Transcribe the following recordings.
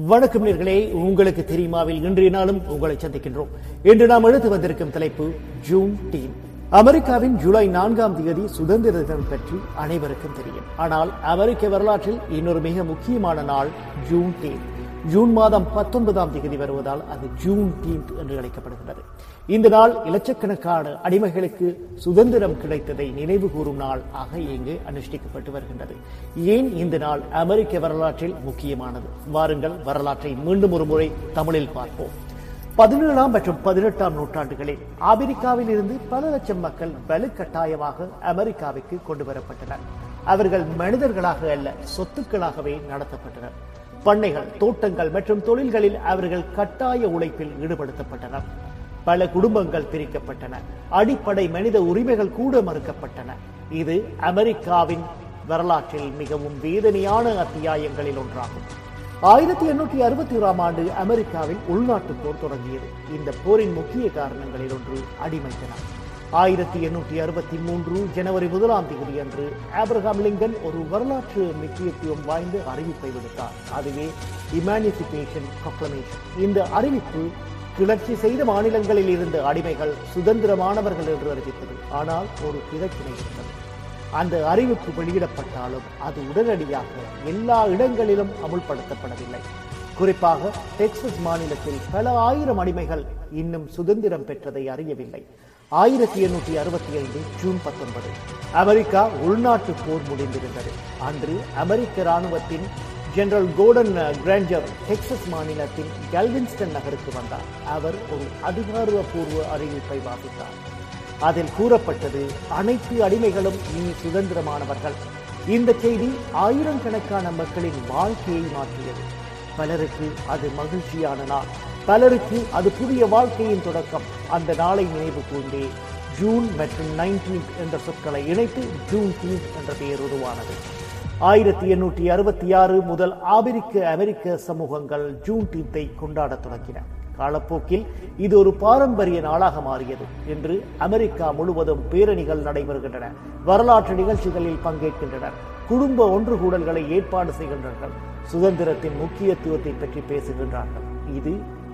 வணக்கம் நேர்களே உங்களுக்கு தெரியுமாவில் இன்றைய நாளும் உங்களை சந்திக்கின்றோம் இன்று நாம் எடுத்து வந்திருக்கும் தலைப்பு ஜூன் டீன் அமெரிக்காவின் ஜூலை நான்காம் தேதி சுதந்திர தினம் பற்றி அனைவருக்கும் தெரியும் ஆனால் அமெரிக்க வரலாற்றில் இன்னொரு மிக முக்கியமான நாள் ஜூன் டீன் ஜூன் மாதம் பத்தொன்பதாம் தேதி வருவதால் அது ஜூன் டீன்த் என்று அழைக்கப்படுகிறது இந்த நாள் இலட்சக்கணக்கான அடிமைகளுக்கு சுதந்திரம் கிடைத்ததை நினைவு கூறும் நாள் ஆக இங்கு அனுஷ்டிக்கப்பட்டு வருகின்றது ஏன் இந்த நாள் அமெரிக்க வரலாற்றில் முக்கியமானது வாருங்கள் வரலாற்றை மீண்டும் ஒரு முறை தமிழில் பார்ப்போம் பதினேழாம் மற்றும் பதினெட்டாம் நூற்றாண்டுகளில் அமெரிக்காவில் இருந்து பல லட்சம் மக்கள் வலுக்கட்டாயமாக அமெரிக்காவுக்கு கொண்டு வரப்பட்டனர் அவர்கள் மனிதர்களாக அல்ல சொத்துக்களாகவே நடத்தப்பட்டனர் பண்ணைகள் தோட்டங்கள் மற்றும் தொழில்களில் அவர்கள் கட்டாய உழைப்பில் ஈடுபடுத்தப்பட்டனர் பல குடும்பங்கள் பிரிக்கப்பட்டன அடிப்படை மனித உரிமைகள் கூட மறுக்கப்பட்டன இது அமெரிக்காவின் வரலாற்றில் மிகவும் வேதனையான அத்தியாயங்களில் ஒன்றாகும் ஆயிரத்தி எண்ணூற்றி அறுபத்தி ஓராம் ஆண்டு அமெரிக்காவில் உள்நாட்டு போர் தொடங்கியது இந்த போரின் முக்கிய காரணங்களில் ஒன்று அடிமைத்தனம் ஆயிரத்தி எண்ணூற்றி அறுபத்தி மூன்று ஜனவரி முதலாம் தேதி அன்று ஆப்ரஹாம் லிங்கன் ஒரு வரலாற்று முக்கியத்துவம் வாய்ந்த அறிவிப்பை விடுத்தார் அதுவே இமானிசிபேஷன் ப்ரொக்ளமேஷன் இந்த அறிவிப்பு கிளர்ச்சி செய்த மாநிலங்களில் இருந்த அடிமைகள் சுதந்திரமானவர்கள் என்று அறிவித்தது ஆனால் ஒரு பிரச்சனை இருந்தது அந்த அறிவிப்பு வெளியிடப்பட்டாலும் அது உடனடியாக எல்லா இடங்களிலும் அமுல்படுத்தப்படவில்லை குறிப்பாக டெக்சஸ் மாநிலத்தில் பல ஆயிரம் அடிமைகள் இன்னும் சுதந்திரம் பெற்றதை அறியவில்லை ஆயிரத்தி எண்ணூற்றி அறுபத்தி ஐந்து ஜூன் பத்தொன்பது அமெரிக்கா உள்நாட்டு போர் முடிந்திருந்தது அன்று அமெரிக்க ராணுவத்தின் ஜெனரல் கோர்டன் கிராஞ்சர் டெக்சஸ் மாநிலத்தின் கல்வின்ஸ்டன் நகருக்கு வந்தார் அவர் ஒரு அதிகாரப்பூர்வ அறிவிப்பை வாசித்தார் அதில் கூறப்பட்டது அனைத்து அடிமைகளும் இனி சுதந்திரமானவர்கள் இந்த செய்தி ஆயிரக்கணக்கான மக்களின் வாழ்க்கையை மாற்றியது பலருக்கு அது மகிழ்ச்சியான நாள் பலருக்கு அது புதிய வாழ்க்கையின் தொடக்கம் அந்த நாளை நினைவு கூர்ந்தே ஜூன் மற்றும் நைன்டீன் என்ற சொற்களை இணைத்து ஜூன் டீன்த் என்ற பெயர் உருவானது ஆயிரத்தி எண்ணூற்றி அறுபத்தி ஆறு முதல் ஆபிரிக்க அமெரிக்க சமூகங்கள் ஜூன் டீன்த்தை கொண்டாடத் தொடங்கின காலப்போக்கில் இது ஒரு பாரம்பரிய நாளாக மாறியது என்று அமெரிக்கா முழுவதும் பேரணிகள் நடைபெறுகின்றன வரலாற்று நிகழ்ச்சிகளில் பங்கேற்கின்றனர் குடும்ப ஒன்று கூடல்களை ஏற்பாடு செய்கின்றனர் சுதந்திரத்தின் முக்கியத்துவத்தை பற்றி பேசுகின்றார்கள் இது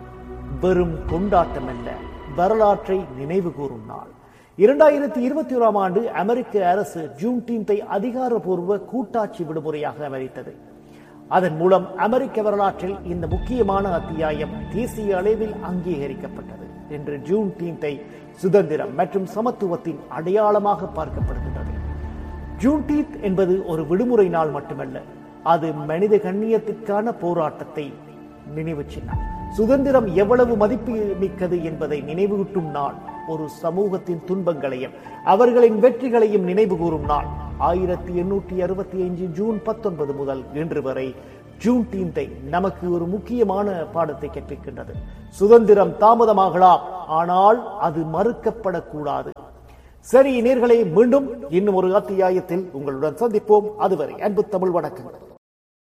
வெறும் கொண்டாட்டம் அல்ல வரலாற்றை நினைவு கூறும் நாள் இரண்டாயிரத்தி இருபத்தி ஓராம் ஆண்டு அமெரிக்க அரசு ஜூன் டீன்த்தை அதிகாரப்பூர்வ கூட்டாட்சி விடுமுறையாக அமைத்தது அதன் மூலம் அமெரிக்க வரலாற்றில் இந்த முக்கியமான அத்தியாயம் தேசிய அளவில் அங்கீகரிக்கப்பட்டது என்று ஜூன் டீன்த்தை சுதந்திரம் மற்றும் சமத்துவத்தின் அடையாளமாக பார்க்கப்படுகின்றது ஜூன் டீத் என்பது ஒரு விடுமுறை நாள் மட்டுமல்ல அது மனித கண்ணியத்திற்கான போராட்டத்தை நினைவு சின்னம் சுதந்திரம் எவ்வளவு மதிப்பு மிக்கது என்பதை நினைவூட்டும் நாள் ஒரு சமூகத்தின் துன்பங்களையும் அவர்களின் வெற்றிகளையும் நினைவு கூறும் நாள் ஆயிரத்தி எண்ணூற்றி அறுபத்தி ஐந்து ஜூன் பத்தொன்பது முதல் இன்று வரை ஜூன் டீன்த்தை நமக்கு ஒரு முக்கியமான பாடத்தை கற்பிக்கின்றது சுதந்திரம் தாமதமாகலாம் ஆனால் அது மறுக்கப்படக்கூடாது சரி நேர்களை மீண்டும் இன்னும் ஒரு அத்தியாயத்தில் உங்களுடன் சந்திப்போம் அதுவரை அன்பு தமிழ் வணக்கங்கள்